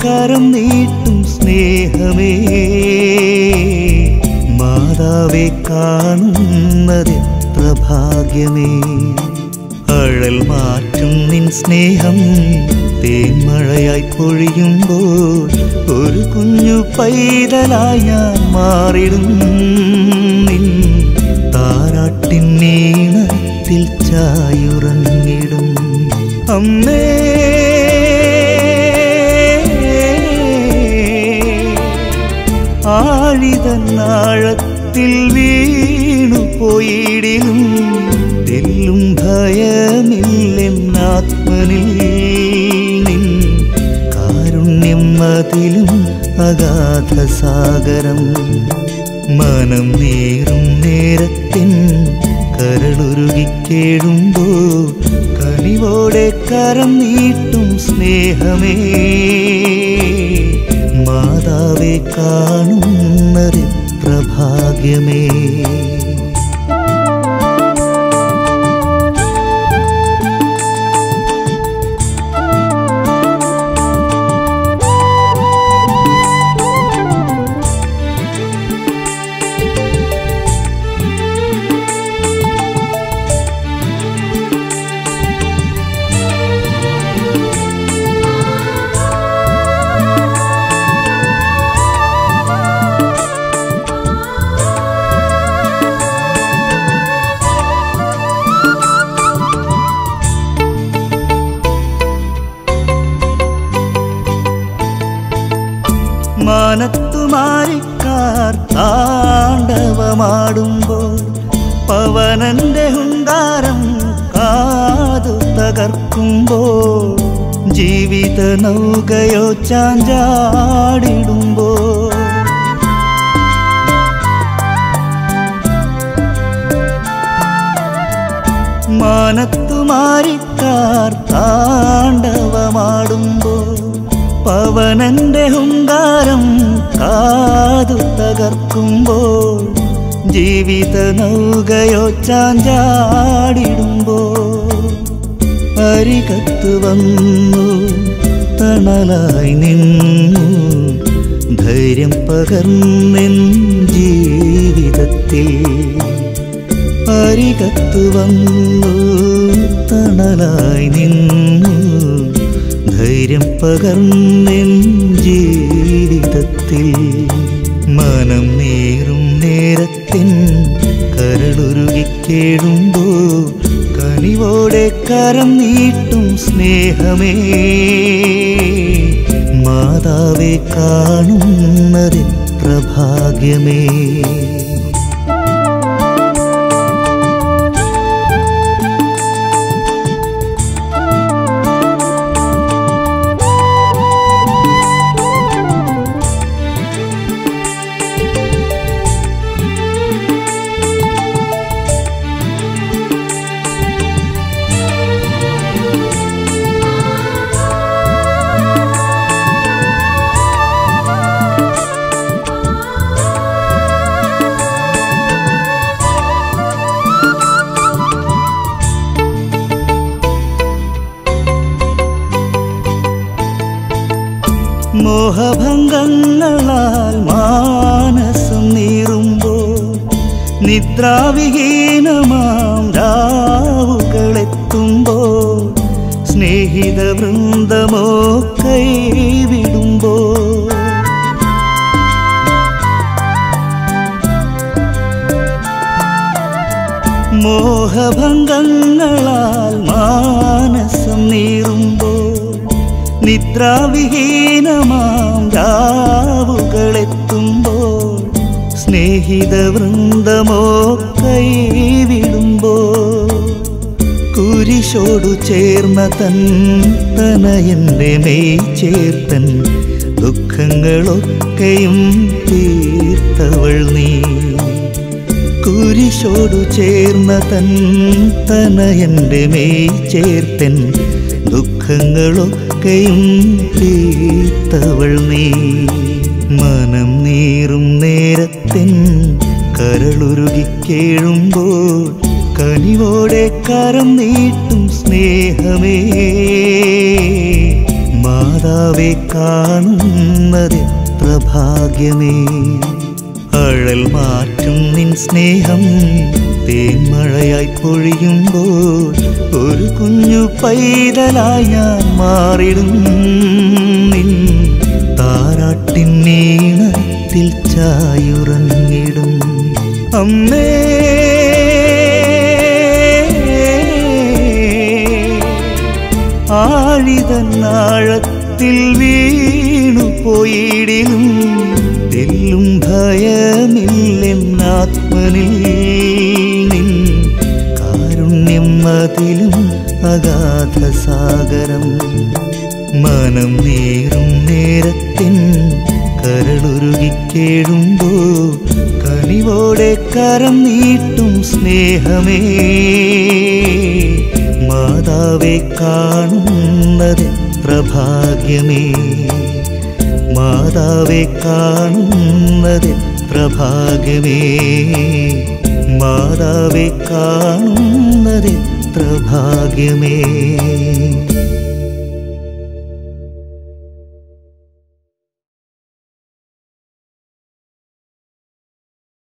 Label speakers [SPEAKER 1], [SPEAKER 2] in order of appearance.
[SPEAKER 1] കരം നീട്ടും സ്നേഹമേ മാതാവെ കാണുന്നതെത്ര ഭാഗ്യമേ അഴൽ മാറ്റും നിൻ സ്നേഹം തേന്മഴയായി പൊഴിയുമ്പോൾ ഒരു കുഞ്ഞു പൈതലായി ഞാൻ മാറിടും നിൻ താരാട്ടിൻ നീണത്തിൽ ചായുറങ്ങിടും അമ്മേ ആഴിതന്നാഴത്തിൽ വീണു പോയിടിലും തെല്ലും ഭയമില്ലെന്നാത്മനിൽ നിൻ കാരുണ്യം അതിലും അഗാധ സാഗരം മനം നേറും നേരത്തിൻ കരളുരുകിക്കേഴുമ്പോ കനിവോടെ കരം നീട്ടും സ്നേഹമേ മാതാവെ കാണുന്നതെത്ര ഭാഗ്യമേ മാനത്തുമാരിക്കാർ താണ്ഡവമാടുമ്പോൾ പവനന്റെ ഹുങ്കാരം കാതു തകർക്കുമ്പോൾ ജീവിത നൗകയോ ചാഞ്ചാടിടുമ്പോൾ മാനത്തുമാരിക്കാർ താണ്ഡവമാടുമ്പോൾ പവനന്റെ ഹുങ്കാരം കാതു തകർക്കുമ്പോൾ ജീവിത നൗകയോ ചാഞ്ചാടിടുമ്പോൾ അരികത്ത് വന്നു തണലായി നിന്നു ധൈര്യം പകർന്നെൻ ജീവിതത്തിൽ അരികത്ത് വന്നു തണലായി നിന്നു ധൈര്യം പകർന്നെൻ ജീവിതത്തിൽ മനം നേറും നേരത്തിൻ കരളുരുകിക്കേഴുമ്പോ കനിവോടെ കരം നീട്ടും സ്നേഹമേ മാതാവെ കാണുന്നതെത്ര ഭാഗ്യമേ മോഹഭംഗങ്ങളാൽ മാനസം നീറുമ്പോൾ നിദ്രാവിഹീനമാം രാവുകളെത്തുമ്പോൾ സ്നേഹിത വൃന്ദമോ കൈവിടുമ്പോൾ മോഹഭംഗങ്ങളാൽ മാനസം നീറുമ്പോൾ നിദ്രാവിഹീനമാം രാവുകളെത്തുമ്പോൾ സ്നേഹിത വൃന്ദമോ കൈവിടുമ്പോൾ കുരിശോടു ചേർന്ന തൻ തനയന്റെ മെയ് ചേർത്തൻ ദുഃഖങ്ങളൊക്കെയും തീർത്തവൾ നീ കുരിശോടു ചേർന്ന തൻ തനയന്റെ മെയ് ചേർത്തൻ ദുഃഖങ്ങളൊക്കെയും തീർത്തവൾ നീ മനം നീറും നേരത്തിൻ കരളുരുകിക്കേഴുമ്പോൾ കനിവോടെ കരം നീട്ടും സ്നേഹമേ മാതാവെ കാ കാണുന്നതെത്ര ഭാഗ്യമേ അഴൽ മാറ്റും നിൻ സ്നേഹം തേന്മഴയായി പൊഴിയുമ്പോൾ ഒരു കുഞ്ഞു പൈതലായി ഞാൻ മാറിടും നിൻ താരാട്ടിൻ നീണത്തിൽ ചായുറങ്ങിടും അമ്മേ ആഴിതന്നാഴത്തിൽ വീണു പോയിടിലും തെല്ലും ഭയമില്ലെന്നാത്മനിൽ നിൻ കാരുണ്യം അതിലും അഗാധ സാഗരം മനം നേരും നേരത്തിൻ കരളുരുകിക്കേഴുമ്പോ കനിവോടെ കരം നീട്ടും സ്നേഹമേ മാതാവെ കാണുന്നതെത്ര ഭാഗ്യമേ മാതാവെ കാണുന്നതെത്ര ഭാഗ്യമേ മാതാവെ കാണുന്നതെത്ര ഭാഗ്യമേ